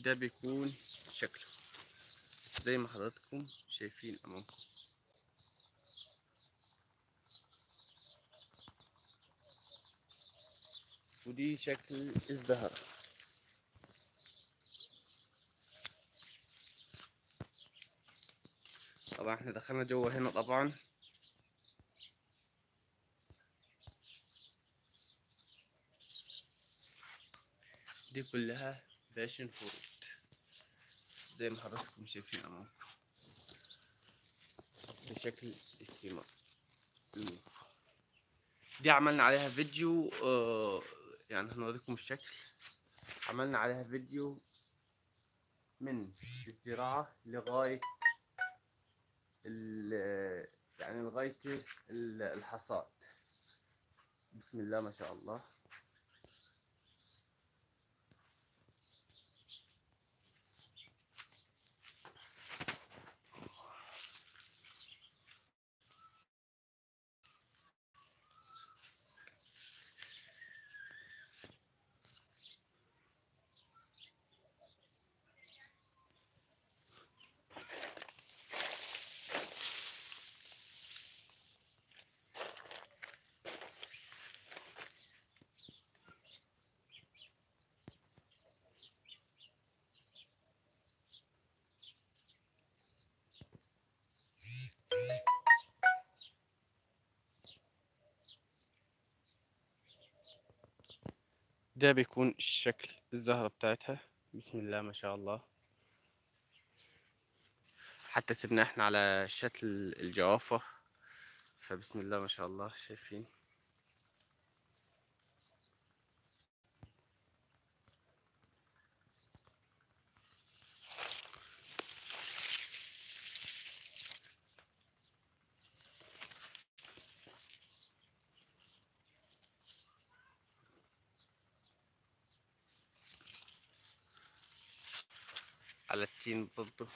ده بيكون شكله زي ما حضراتكم شايفين امامكم ودي شكل الزهرة طبعا احنا دخلنا جوا هنا طبعا دي كلها باشن فروت زي ما حضراتكم شايفين امامكم بشكل الثمار الموف دي عملنا عليها فيديو آه يعني هنوريكم الشكل عملنا عليها فيديو من الزراعة لغاية ال- يعني لغاية ال- الحصاد بسم الله ما شاء الله ده بيكون الشكل الزهرة بتاعتها بسم الله ما شاء الله حتى سيبنا احنا على شكل الجوافة فبسم الله ما شاء الله شايفين على التين برضه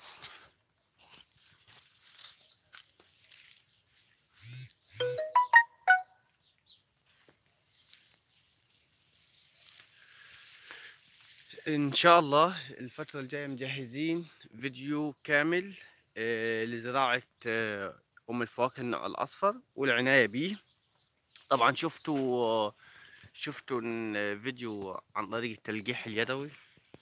ان شاء الله الفترة الجاية مجهزين فيديو كامل آه، لزراعة آه، ام الفواكه النوع الاصفر والعناية بيه طبعا شفتوا شفتوا إن فيديو عن طريق التلقيح اليدوي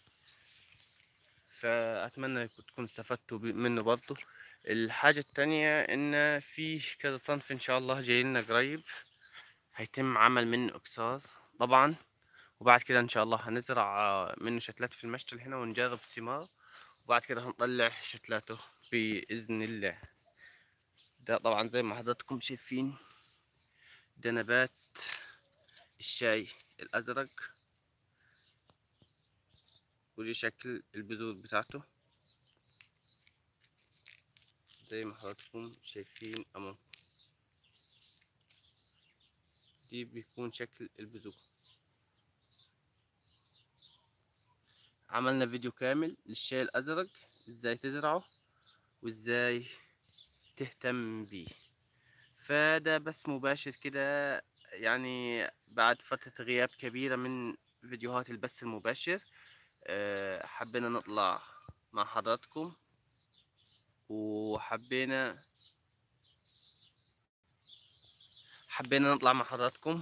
فأتمنى تكونوا استفدتوا بي- منه برضه الحاجة التانية إن في كذا صنف إن شاء الله جاي لنا قريب هيتم عمل منه إكسار طبعا وبعد كده إن شاء الله هنزرع آه، منه شتلات في المشتل هنا ونجرب ثمار وبعد كده هنطلع شتلاته بإذن الله ده طبعا زي ما حضراتكم شايفين ده نبات الشاي الأزرق ودي شكل البذور بتاعته زي ما حضراتكم شايفين أمامكم دي بيكون شكل البذور عملنا فيديو كامل للشاي الأزرق ازاي تزرعه وازاي تهتم بيه فده بس مباشر كده يعني بعد فترة غياب كبيرة من فيديوهات البث المباشر آه، حبينا نطلع مع حضراتكم وحبينا حبينا نطلع مع حضراتكم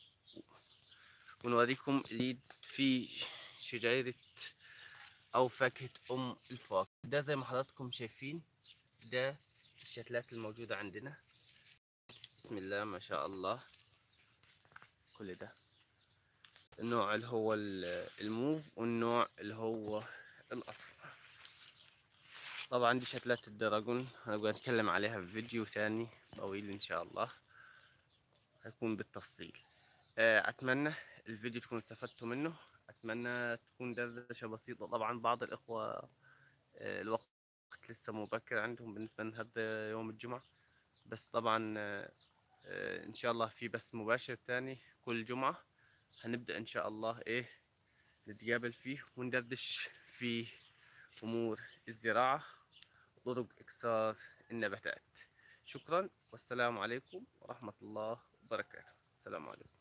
ونوريكم الجديد في شجيرة أو فاكهة أم الفواكه ده زي ما حضراتكم شايفين ده الشتلات الموجودة عندنا بسم الله ما شاء الله كل ده النوع اللي هو ال- الموف والنوع اللي هو الأصفر طبعا دي شتلات الدراجون هنبقى نتكلم عليها في فيديو ثاني طويل إن شاء الله هيكون بالتفصيل آه، أتمنى الفيديو تكونوا استفدتوا منه أتمنى تكون دردشة بسيطة طبعا بعض الإخوة آه، الوقت لسه مبكر عندهم بالنسبة لهذا يوم الجمعة بس طبعا آه، آه، إن شاء الله في بث مباشر تاني كل جمعة هنبدأ إن شاء الله إيه نتقابل فيه وندردش في أمور الزراعة وطرق إكسار النباتات شكرا والسلام عليكم ورحمة الله وبركاته السلام عليكم